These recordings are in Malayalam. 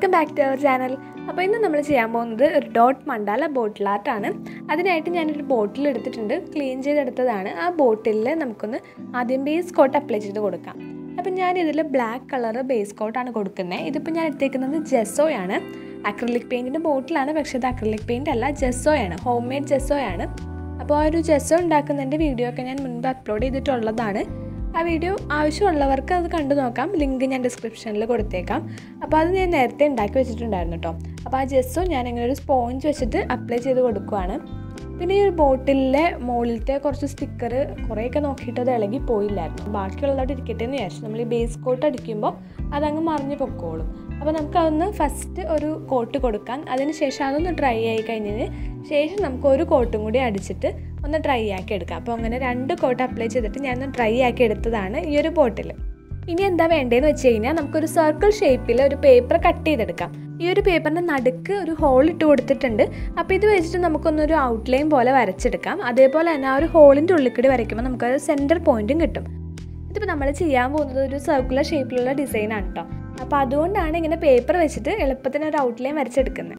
welcome back to our channel അപ്പോൾ ഇന്ന് നമ്മൾ ചെയ്യാൻ പോകുന്നത് ഒരു ഡോട്ട് മണ്ടാല ബോട്ടിൽ ആർട്ടാണ് അതിനായിട്ട് ഞാനൊരു ബോട്ടിൽ എടുത്തിട്ടുണ്ട് ക്ലീൻ ചെയ്തെടുത്തതാണ് ആ ബോട്ടിലിൽ നമുക്കൊന്ന് ആദ്യം ബേസ് കോട്ട് അപ്ലൈ ചെയ്ത് കൊടുക്കാം അപ്പം ഞാൻ ഇതിൽ ബ്ലാക്ക് കളർ ബേസ് കോട്ടാണ് കൊടുക്കുന്നത് ഇതിപ്പോൾ ഞാൻ എടുത്തേക്കുന്നത് ജെസ്സോയാണ് അക്രലിക് പെയിൻറ്റിൻ്റെ ബോട്ടിലാണ് പക്ഷേ ഇത് അക്രലിക് പെയിൻ്റ് അല്ല ജെസ്സോയാണ് ഹോം മെയ്ഡ് ജെസ്സോയാണ് അപ്പോൾ ആ ഒരു ജെസ്സോ ഉണ്ടാക്കുന്നതിൻ്റെ വീഡിയോ ഒക്കെ ഞാൻ മുൻപ് അപ്ലോഡ് ചെയ്തിട്ടുള്ളതാണ് ആ വീഡിയോ ആവശ്യമുള്ളവർക്ക് അത് കണ്ടു നോക്കാം ലിങ്ക് ഞാൻ ഡിസ്ക്രിപ്ഷനിൽ കൊടുത്തേക്കാം അപ്പോൾ അത് ഞാൻ നേരത്തെ ഉണ്ടാക്കി വെച്ചിട്ടുണ്ടായിരുന്നു കേട്ടോ അപ്പോൾ ആ ജെസ്സോ ഞാൻ ഇങ്ങനെ ഒരു സ്പോഞ്ച് വെച്ചിട്ട് അപ്ലൈ ചെയ്ത് കൊടുക്കുവാണ് പിന്നെ ഈ ഒരു ബോട്ടിലിലെ മുകളിലത്തെ കുറച്ച് സ്റ്റിക്കർ കുറേയൊക്കെ നോക്കിയിട്ട് അത് ഇളകി പോയില്ലായിരുന്നു ബാക്കിയുള്ളതോടെ ഇരിക്കട്ടെ എന്ന് വിചാരിച്ചു നമ്മൾ ഈ ബേസ് കോട്ട് അടിക്കുമ്പോൾ അതങ്ങ് മറിഞ്ഞ് പൊക്കോളും അപ്പോൾ നമുക്കതൊന്ന് ഫസ്റ്റ് ഒരു കോട്ട് കൊടുക്കാം അതിന് ശേഷം അതൊന്ന് ഡ്രൈ ആയി കഴിഞ്ഞതിന് ശേഷം നമുക്ക് ഒരു കോട്ടും കൂടി അടിച്ചിട്ട് ഒന്ന് ഡ്രൈ ആക്കി എടുക്കാം അപ്പോൾ അങ്ങനെ രണ്ട് കോട്ട് അപ്ലൈ ചെയ്തിട്ട് ഞാനൊന്ന് ഡ്രൈ ആക്കി എടുത്തതാണ് ഈ ഒരു ബോട്ടിൽ ഇനി എന്താ വേണ്ടതെന്ന് വെച്ച് കഴിഞ്ഞാൽ നമുക്കൊരു സർക്കിൾ ഷേപ്പിൽ ഒരു പേപ്പർ കട്ട് ചെയ്തെടുക്കാം ഈ ഒരു പേപ്പറിൻ്റെ നടുക്ക് ഒരു ഹോൾ ഇട്ട് കൊടുത്തിട്ടുണ്ട് അപ്പോൾ ഇത് വെച്ചിട്ട് നമുക്കൊന്നൊരു ഔട്ട്ലൈൻ പോലെ വരച്ചെടുക്കാം അതേപോലെ തന്നെ ആ ഒരു ഹോളിൻ്റെ ഉള്ളിൽ കൂടി വരയ്ക്കുമ്പോൾ നമുക്കൊരു സെൻറ്റർ പോയിൻറ്റും കിട്ടും ഇതിപ്പോൾ നമ്മൾ ചെയ്യാൻ പോകുന്നത് ഒരു സർക്കുലർ ഷേപ്പിലുള്ള ഡിസൈനാണ് കേട്ടോ അപ്പോൾ അതുകൊണ്ടാണ് ഇങ്ങനെ പേപ്പർ വെച്ചിട്ട് എളുപ്പത്തിന് ഒരു ഔട്ട്ലൈൻ വരച്ചെടുക്കുന്നത്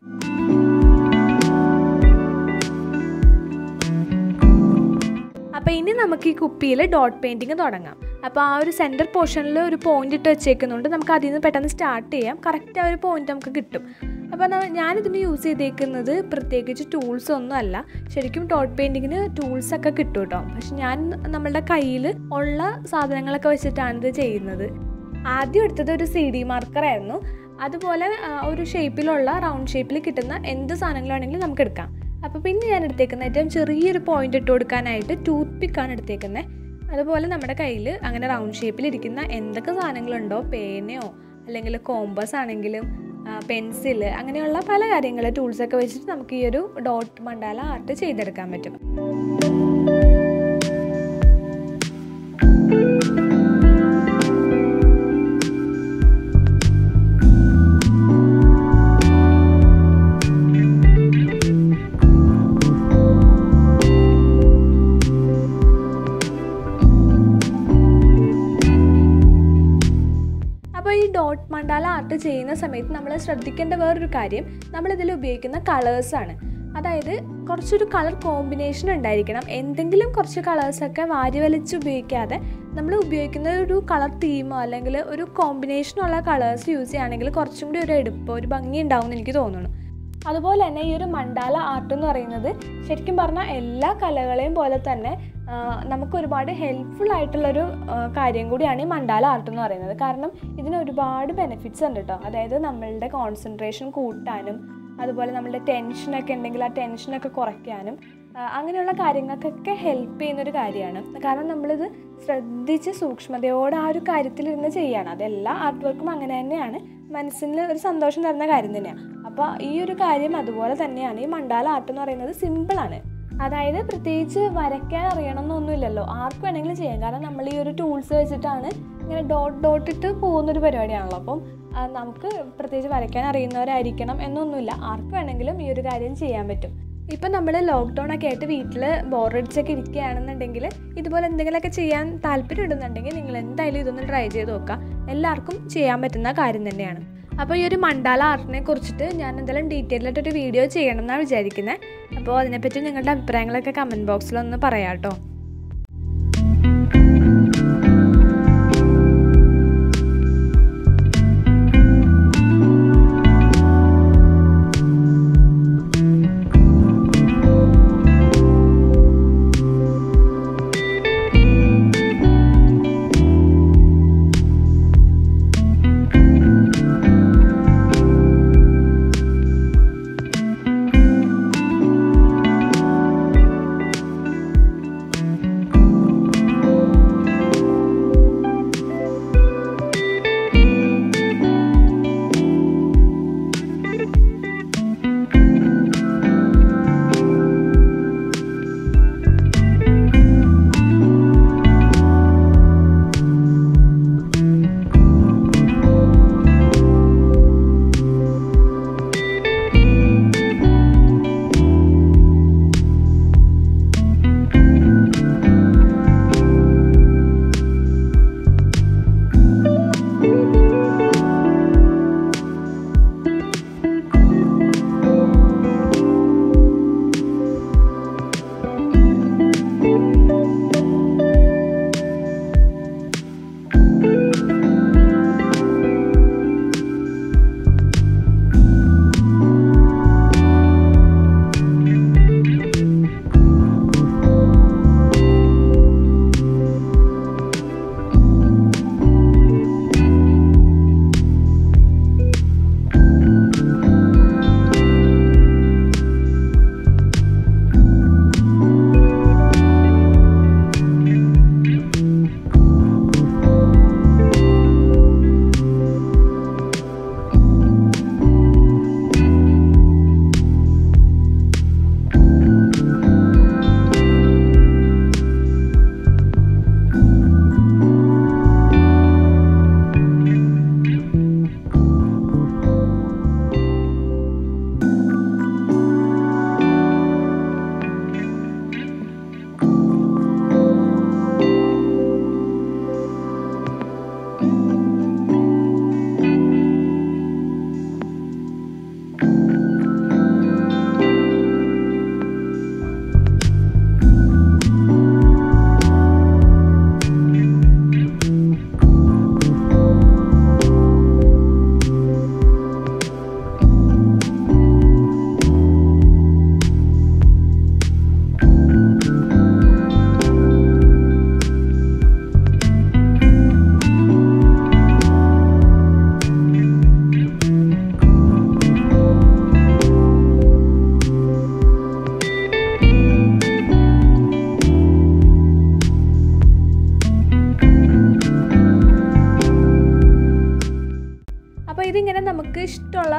അപ്പോൾ ഇനി നമുക്ക് ഈ കുപ്പിയിൽ ഡോട്ട് പെയിൻറ്റിങ് തുടങ്ങാം അപ്പോൾ ആ ഒരു സെൻറ്റർ പോർഷനിൽ ഒരു പോയിന്റ് ഇട്ട് വെച്ചേക്കുന്നുണ്ട് നമുക്ക് അതിൽ നിന്ന് പെട്ടെന്ന് സ്റ്റാർട്ട് ചെയ്യാം കറക്റ്റ് ആ ഒരു പോയിന്റ് നമുക്ക് കിട്ടും അപ്പോൾ ഞാനിതിന് യൂസ് ചെയ്തേക്കുന്നത് പ്രത്യേകിച്ച് ടൂൾസ് ഒന്നും അല്ല ശരിക്കും ഡോട്ട് പെയിൻറ്റിങ്ങിന് ടൂൾസ് ഒക്കെ കിട്ടും കേട്ടോ പക്ഷെ ഞാൻ നമ്മളുടെ കയ്യിൽ ഉള്ള സാധനങ്ങളൊക്കെ വെച്ചിട്ടാണ് ഇത് ചെയ്യുന്നത് ആദ്യം എടുത്തത് ഒരു സി ഡി മാർക്കറായിരുന്നു അതുപോലെ ഒരു ഷേപ്പിലുള്ള റൗണ്ട് ഷേപ്പിൽ കിട്ടുന്ന എന്ത് സാധനങ്ങളാണെങ്കിലും നമുക്ക് എടുക്കാം അപ്പോൾ പിന്നെ ഞാൻ എടുത്തേക്കുന്നത് ഏറ്റവും ചെറിയൊരു പോയിന്റ് ഇട്ട് കൊടുക്കാനായിട്ട് ടൂത്ത് പിക്കാണ് എടുത്തേക്കുന്നത് അതുപോലെ നമ്മുടെ കയ്യിൽ അങ്ങനെ റൗണ്ട് ഷേപ്പിലിരിക്കുന്ന എന്തൊക്കെ സാധനങ്ങളുണ്ടോ പേനയോ അല്ലെങ്കിൽ കോമ്പസ് ആണെങ്കിലും പെൻസിൽ അങ്ങനെയുള്ള പല കാര്യങ്ങൾ ടൂൾസൊക്കെ വെച്ചിട്ട് നമുക്ക് ഈ ഒരു ഡോട്ട് മണ്ടാല ആർട്ട് ചെയ്തെടുക്കാൻ പറ്റും അപ്പോൾ ഈ ഡോട്ട് മണ്ടാല ആർട്ട് ചെയ്യുന്ന സമയത്ത് നമ്മൾ ശ്രദ്ധിക്കേണ്ട വേറൊരു കാര്യം നമ്മളിതിൽ ഉപയോഗിക്കുന്ന കളേഴ്സാണ് അതായത് കുറച്ചൊരു കളർ കോമ്പിനേഷൻ ഉണ്ടായിരിക്കണം എന്തെങ്കിലും കുറച്ച് കളേഴ്സൊക്കെ വാരി വലിച്ച് ഉപയോഗിക്കാതെ നമ്മൾ ഉപയോഗിക്കുന്ന ഒരു കളർ തീമോ അല്ലെങ്കിൽ ഒരു കോമ്പിനേഷനുള്ള കളേഴ്സ് യൂസ് ചെയ്യുകയാണെങ്കിൽ കുറച്ചും കൂടി ഒരു എടുപ്പ് ഒരു ഭംഗി ഉണ്ടാവും എന്ന് എനിക്ക് തോന്നുന്നു അതുപോലെ തന്നെ ഈ ഒരു മണ്ടാല ആർട്ട് എന്ന് പറയുന്നത് ശരിക്കും പറഞ്ഞാൽ എല്ലാ കലകളെയും പോലെ തന്നെ നമുക്ക് ഒരുപാട് ഹെൽപ്ഫുൾ ആയിട്ടുള്ളൊരു കാര്യം കൂടിയാണ് ഈ മണ്ടാല ആർട്ട് എന്ന് പറയുന്നത് കാരണം ഇതിന് ഒരുപാട് ബെനിഫിറ്റ്സ് ഉണ്ട് കേട്ടോ അതായത് നമ്മളുടെ കോൺസെൻട്രേഷൻ കൂട്ടാനും അതുപോലെ നമ്മളുടെ ടെൻഷനൊക്കെ ഉണ്ടെങ്കിൽ ആ ടെൻഷനൊക്കെ കുറയ്ക്കാനും അങ്ങനെയുള്ള കാര്യങ്ങൾക്കൊക്കെ ഹെൽപ്പ് ചെയ്യുന്നൊരു കാര്യമാണ് കാരണം നമ്മളിത് ശ്രദ്ധിച്ച് സൂക്ഷ്മതയോടെ ആ ഒരു കാര്യത്തിലിരുന്ന് ചെയ്യാണ് അതെല്ലാ ആർട്ട് വർക്കും അങ്ങനെ തന്നെയാണ് മനസ്സിന് ഒരു സന്തോഷം തരുന്ന കാര്യം തന്നെയാണ് അപ്പോൾ ഈ ഒരു കാര്യം അതുപോലെ തന്നെയാണ് ഈ മണ്ടാല ആർട്ട് എന്ന് പറയുന്നത് സിമ്പിളാണ് അതായത് പ്രത്യേകിച്ച് വരയ്ക്കാൻ അറിയണം എന്നൊന്നുമില്ലല്ലോ ആർക്ക് വേണമെങ്കിലും ചെയ്യാം കാരണം നമ്മൾ ഈ ഒരു ടൂൾസ് വെച്ചിട്ടാണ് ഇങ്ങനെ ഡോട്ട് ഡോട്ട് ഇട്ട് പോകുന്നൊരു പരിപാടിയാണല്ലോ അപ്പം നമുക്ക് പ്രത്യേകിച്ച് വരയ്ക്കാൻ അറിയുന്നവരായിരിക്കണം എന്നൊന്നുമില്ല ആർക്ക് വേണമെങ്കിലും ഈ ഒരു കാര്യം ചെയ്യാൻ പറ്റും ഇപ്പം നമ്മൾ ലോക്ക്ഡൗൺ ഒക്കെ ആയിട്ട് വീട്ടിൽ ബോറടിച്ചൊക്കെ ഇരിക്കുകയാണെന്നുണ്ടെങ്കിൽ ഇതുപോലെ എന്തെങ്കിലുമൊക്കെ ചെയ്യാൻ താല്പര്യം ഉണ്ടെന്നുണ്ടെങ്കിൽ നിങ്ങൾ എന്തായാലും ഇതൊന്ന് ട്രൈ ചെയ്ത് നോക്കുക എല്ലാവർക്കും ചെയ്യാൻ പറ്റുന്ന കാര്യം തന്നെയാണ് അപ്പോൾ ഈ ഒരു മണ്ടാല ആർട്ടിനെ കുറിച്ചിട്ട് ഞാൻ എന്തായാലും ഡീറ്റെയിൽ ആയിട്ടൊരു വീഡിയോ ചെയ്യണം എന്നാണ് വിചാരിക്കുന്നത് അപ്പോൾ അതിനെപ്പറ്റി നിങ്ങളുടെ അഭിപ്രായങ്ങളൊക്കെ കമൻറ്റ് ബോക്സിലൊന്ന് പറയാം കേട്ടോ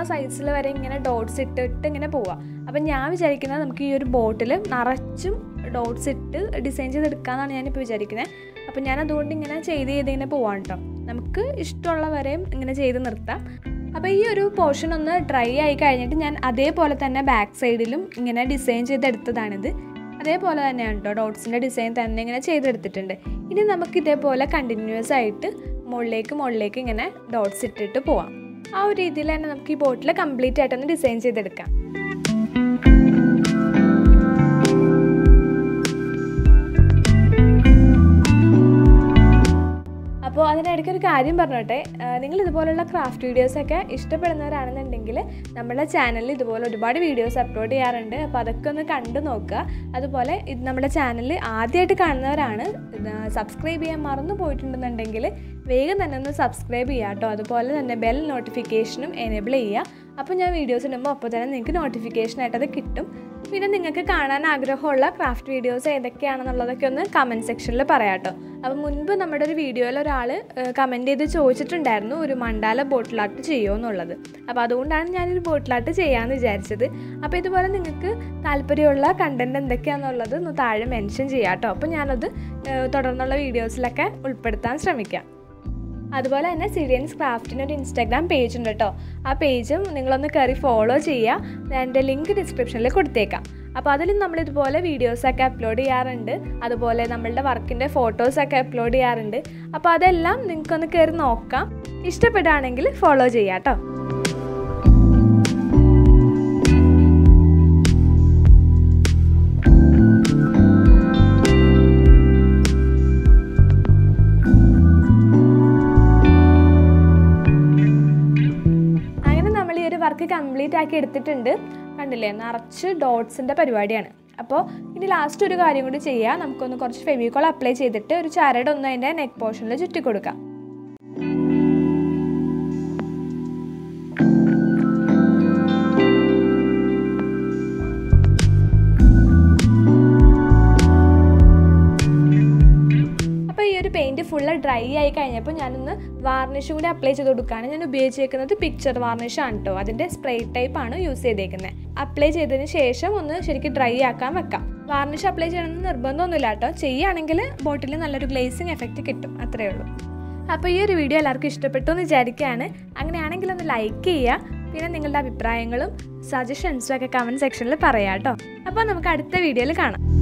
സൈസിൽ വരെ ഇങ്ങനെ ഡോട്ട്സ് ഇട്ടിട്ട് ഇങ്ങനെ പോവാം അപ്പം ഞാൻ വിചാരിക്കുന്നത് നമുക്ക് ഈ ഒരു ബോട്ടിൽ നിറച്ചും ഡോട്ട്സ് ഇട്ട് ഡിസൈൻ ചെയ്തെടുക്കാമെന്നാണ് ഞാനിപ്പോൾ വിചാരിക്കുന്നത് അപ്പം ഞാൻ അതുകൊണ്ട് ഇങ്ങനെ ചെയ്ത് ചെയ്ത് ഇങ്ങനെ പോവാം കേട്ടോ നമുക്ക് ഇഷ്ടമുള്ള വരെയും ഇങ്ങനെ ചെയ്ത് നിർത്താം അപ്പോൾ ഈ ഒരു പോർഷൻ ഒന്ന് ഡ്രൈ ആയി കഴിഞ്ഞിട്ട് ഞാൻ അതേപോലെ തന്നെ ബാക്ക് സൈഡിലും ഇങ്ങനെ ഡിസൈൻ ചെയ്തെടുത്തതാണിത് അതേപോലെ തന്നെയാണ് കേട്ടോ ഡോട്ട്സിൻ്റെ ഡിസൈൻ തന്നെ ഇങ്ങനെ ചെയ്തെടുത്തിട്ടുണ്ട് ഇനി നമുക്ക് ഇതേപോലെ കണ്ടിന്യൂസ് ആയിട്ട് മുകളിലേക്ക് മുകളിലേക്ക് ഇങ്ങനെ ഡോട്ട്സ് ഇട്ടിട്ട് പോവാം ആ ഒരു രീതിയിൽ തന്നെ നമുക്ക് ഈ ബോട്ടിൽ കംപ്ലീറ്റ് ആയിട്ടൊന്ന് ഡിസൈൻ ചെയ്തെടുക്കാം അപ്പോൾ അതിനിടയ്ക്ക് ഒരു കാര്യം പറഞ്ഞോട്ടെ നിങ്ങൾ ഇതുപോലുള്ള ക്രാഫ്റ്റ് വീഡിയോസൊക്കെ ഇഷ്ടപ്പെടുന്നവരാണെന്നുണ്ടെങ്കിൽ നമ്മുടെ ചാനലിൽ ഇതുപോലെ ഒരുപാട് വീഡിയോസ് അപ്ലോഡ് ചെയ്യാറുണ്ട് അപ്പോൾ അതൊക്കെ ഒന്ന് കണ്ടു നോക്കുക അതുപോലെ ഇത് നമ്മുടെ ചാനൽ ആദ്യമായിട്ട് കാണുന്നവരാണ് സബ്സ്ക്രൈബ് ചെയ്യാൻ മറന്നു പോയിട്ടുണ്ടെന്നുണ്ടെങ്കിൽ വേഗം തന്നെ ഒന്ന് സബ്സ്ക്രൈബ് ചെയ്യുക കേട്ടോ അതുപോലെ തന്നെ ബെൽ നോട്ടിഫിക്കേഷനും എനേബിൾ ചെയ്യുക അപ്പോൾ ഞാൻ വീഡിയോസ് ഇടുമ്പോൾ അപ്പോൾ തന്നെ നിങ്ങൾക്ക് നോട്ടിഫിക്കേഷനായിട്ട് അത് കിട്ടും പിന്നെ നിങ്ങൾക്ക് കാണാൻ ആഗ്രഹമുള്ള ക്രാഫ്റ്റ് വീഡിയോസ് ഏതൊക്കെയാണെന്നുള്ളതൊക്കെ ഒന്ന് കമൻറ്റ് സെക്ഷനിൽ പറയാം കേട്ടോ അപ്പോൾ മുൻപ് നമ്മുടെ ഒരു വീഡിയോയിൽ ഒരാൾ കമൻറ്റ് ചെയ്ത് ചോദിച്ചിട്ടുണ്ടായിരുന്നു ഒരു മണ്ടാല ബോട്ടിലാട്ട് ചെയ്യുമോ എന്നുള്ളത് അപ്പോൾ അതുകൊണ്ടാണ് ഞാനൊരു ബോട്ടിലാട്ട് ചെയ്യാമെന്ന് വിചാരിച്ചത് അപ്പോൾ ഇതുപോലെ നിങ്ങൾക്ക് താല്പര്യമുള്ള കണ്ടൻറ്റ് എന്തൊക്കെയാണെന്നുള്ളത് ഒന്ന് താഴെ മെൻഷൻ ചെയ്യാം കേട്ടോ അപ്പോൾ ഞാനത് തുടർന്നുള്ള വീഡിയോസിലൊക്കെ ഉൾപ്പെടുത്താൻ ശ്രമിക്കാം അതുപോലെ തന്നെ സിരിയൻസ് ക്രാഫ്റ്റിന് ഒരു ഇൻസ്റ്റാഗ്രാം പേജ് ഉണ്ട് കേട്ടോ ആ പേജും നിങ്ങളൊന്ന് കയറി ഫോളോ ചെയ്യുക എൻ്റെ ലിങ്ക് ഡിസ്ക്രിപ്ഷനിൽ കൊടുത്തേക്കാം അപ്പോൾ അതിൽ നമ്മളിതുപോലെ വീഡിയോസൊക്കെ അപ്ലോഡ് ചെയ്യാറുണ്ട് അതുപോലെ നമ്മളുടെ വർക്കിൻ്റെ ഫോട്ടോസൊക്കെ അപ്ലോഡ് ചെയ്യാറുണ്ട് അപ്പോൾ അതെല്ലാം നിങ്ങൾക്കൊന്ന് കയറി നോക്കാം ഇഷ്ടപ്പെടുകയാണെങ്കിൽ ഫോളോ ചെയ്യാം കേട്ടോ വർക്ക് കംപ്ലീറ്റ് ആക്കി എടുത്തിട്ടുണ്ട് കണ്ടില്ലേ നിറച്ച് ഡോട്ട്സിൻ്റെ പരിപാടിയാണ് അപ്പോൾ ഇനി ലാസ്റ്റ് ഒരു കാര്യം കൂടി ചെയ്യാം നമുക്കൊന്ന് കുറച്ച് ഫെവിക്കോൾ അപ്ലൈ ചെയ്തിട്ട് ഒരു ചരട് ഒന്ന് അതിൻ്റെ നെക്ക് പോർഷനിൽ ചുറ്റി കൊടുക്കാം അപ്പോൾ ഈ ഒരു പെയിൻറ്റ് ഫുള്ള് ഡ്രൈ ആയി കഴിഞ്ഞപ്പോൾ ഞാനൊന്ന് വാർണിഷും കൂടി അപ്ലൈ ചെയ്ത് കൊടുക്കുകയാണ് ഞാൻ ഉപയോഗിച്ചേക്കുന്നത് പിക്ചർ വാർണിഷാണ് കേട്ടോ അതിൻ്റെ സ്പ്രേ ടൈപ്പ് ആണ് യൂസ് ചെയ്തേക്കുന്നത് അപ്ലൈ ചെയ്തതിന് ശേഷം ഒന്ന് ശരിക്കും ഡ്രൈ ആക്കാൻ വെക്കാം വാർണിഷ് അപ്ലൈ ചെയ്യണമെന്ന് നിർബന്ധമൊന്നുമില്ല കേട്ടോ ചെയ്യുകയാണെങ്കിൽ ബോട്ടിൽ നല്ലൊരു ഗ്ലേസിങ് എഫക്റ്റ് കിട്ടും അത്രയേ ഉള്ളൂ അപ്പോൾ ഈ ഒരു വീഡിയോ എല്ലാവർക്കും ഇഷ്ടപ്പെട്ടു എന്ന് വിചാരിക്കുകയാണ് അങ്ങനെയാണെങ്കിൽ ഒന്ന് ലൈക്ക് ചെയ്യുക പിന്നെ നിങ്ങളുടെ അഭിപ്രായങ്ങളും സജഷൻസും ഒക്കെ കമൻറ്റ് സെക്ഷനിൽ പറയാം കേട്ടോ അപ്പോൾ നമുക്ക് അടുത്ത വീഡിയോയിൽ കാണാം